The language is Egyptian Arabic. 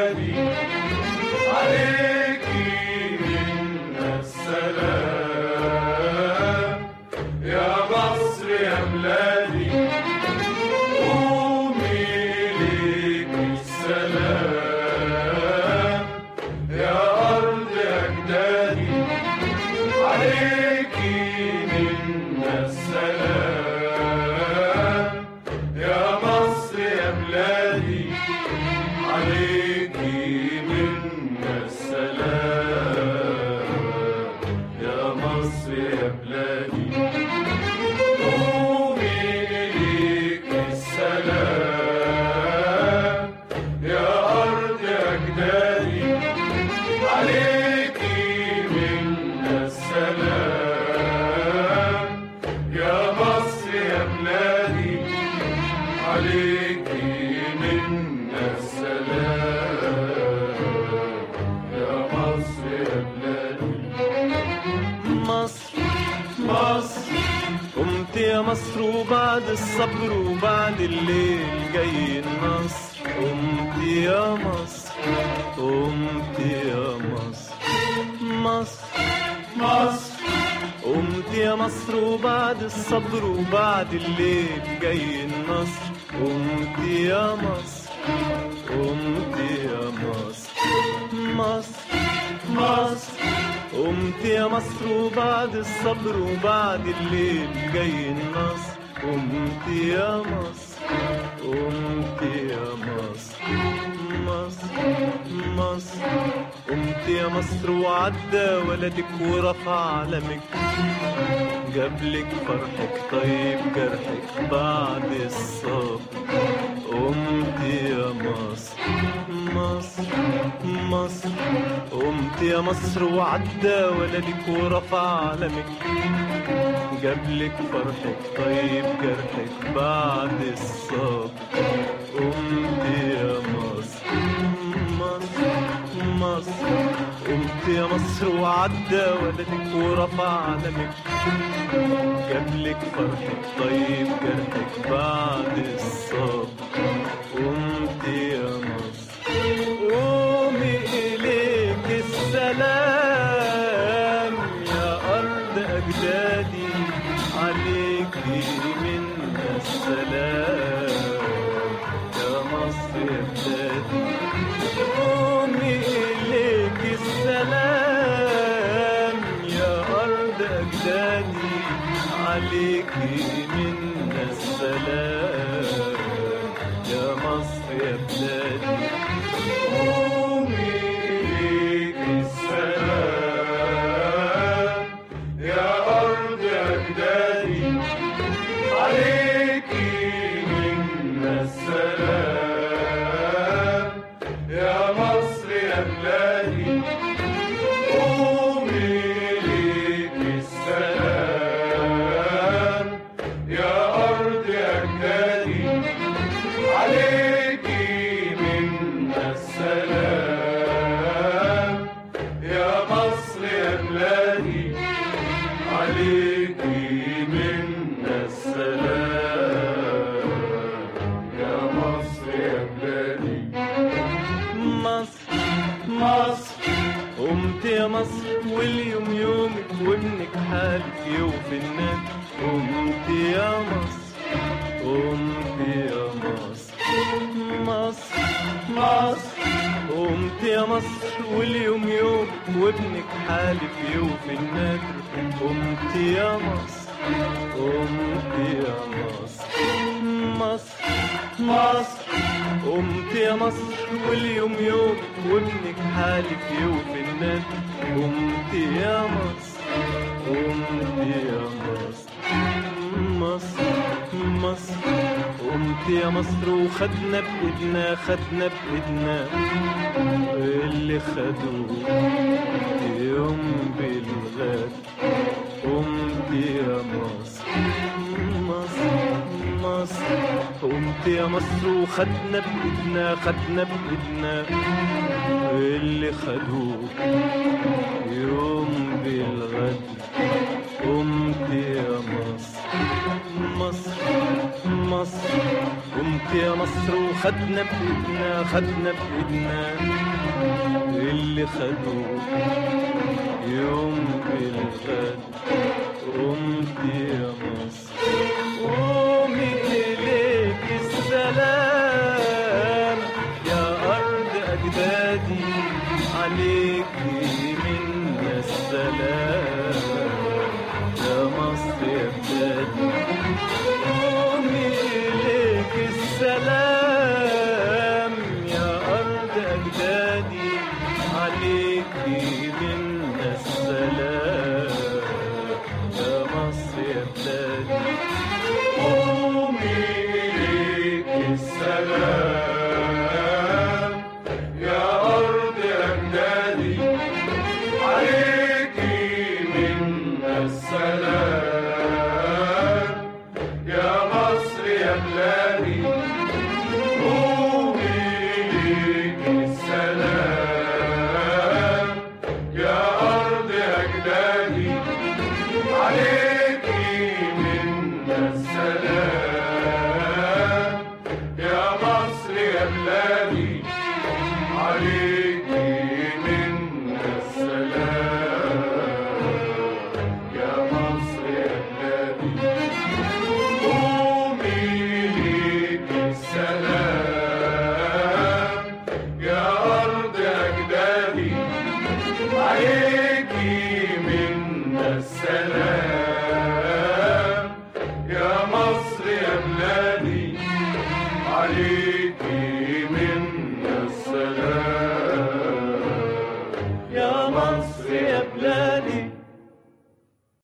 بلادي عليكي منا السلام يا مصر يا بلادي قومي ليكي السلام يا أرض أجدادي عليكي منا السلام يا مصر يا بلادي عليكي منا السلام يا مصر يا بلادي قومي إليك السلام يا أرض أجدادي عليكي منا السلام يا مصر يا بلادي عليكي منا السلام يا مصر يا بلادي مصر مصر قمت يا مصر وبعد الصبر وبعد الليل جاي النصر قمت يا مصر قمت يا مصر مصر مصر قمت يا مصر وبعد الصبر وبعد الليل جاي النصر قمت يا مصر قمت يا مصر مصر مصر قمت يا مصر وبعد الصبر وبعد الليل جاي النصر قمت يا مصر قمت يا مصر مصر مصر قمت يا مصر وعدى ولدك ورفع علمك جابلك فرحك طيب جرحك بعد الصبر قمت يا مصر مصر مصر قمت يا مصر وعدى ولدك ورفع علمك جابلك فرحك طيب جرحك بعد الصبر قمت يا مصر مصر مصر قمت يا مصر وعدى ولدك ورفع علمك جابلك فرحك طيب جرحك بعد الصبر قمت يا مصر قومي إليك السلام يا أرض أجدادي عليكي منا السلام يا مصر يا بلادي قومي إليك السلام يا أرض أجدادي عليكي منا السلام يا مصر يا بلادي قومي إليك السلام يا أرض أجدادي عليكي منا السلام يا مصر يا بلادي قومي إليك السلام يا أرض أجدادي عليكي منا السلام يا مصر يا بلادي عليكي منا السلام يا مصر يا بلادي مصر مصر قمت يا مصر واليوم يومك وابنك حالك يوفي الناس قمت يا مصر قمت يا مصر مصر مصر قمت يا مصر واليوم يوم وابنك حالف يوفي النذر قمت يا مصر قمت يا مصر مصر مصر قمت يا مصر واليوم يوم وابنك حالف يوفي النذر قمت يا مصر قمت يا مصر مصر مصر قمت يا مصر وخدنا بإيدنا خدنا بإيدنا اللي خدوه يوم بالغد قمت يا مصر مصر مصر قمت يا مصر وخدنا بإيدنا خدنا بإيدنا اللي خدوه يوم بالغد قمت يا مصر مصر مصر قمت يا مصر وخدنا بإيدنا خدنا بإيدنا اللي خدوه يوم بالغد قمت يا مصر قومي إليك السلام يا أرض أجدادي عليك منا السلام يا مصر يا بلادي قومي إليك السلام يا أرض أجدادي عليك منا السلام يا مصر يا بلادي قومي إليك السلام يا أرض أجدادي عليك منا السلام يا مصر يا بلادي قومي إليك السلام يا أرض أجدادي عليك منا السلام يا مصر يا بلادي عليك منا السلام يا مصر يا بلادي قومي ليك السلام يا أرض أجدادي عليك منا السلام يا مصر يا بلادي عليك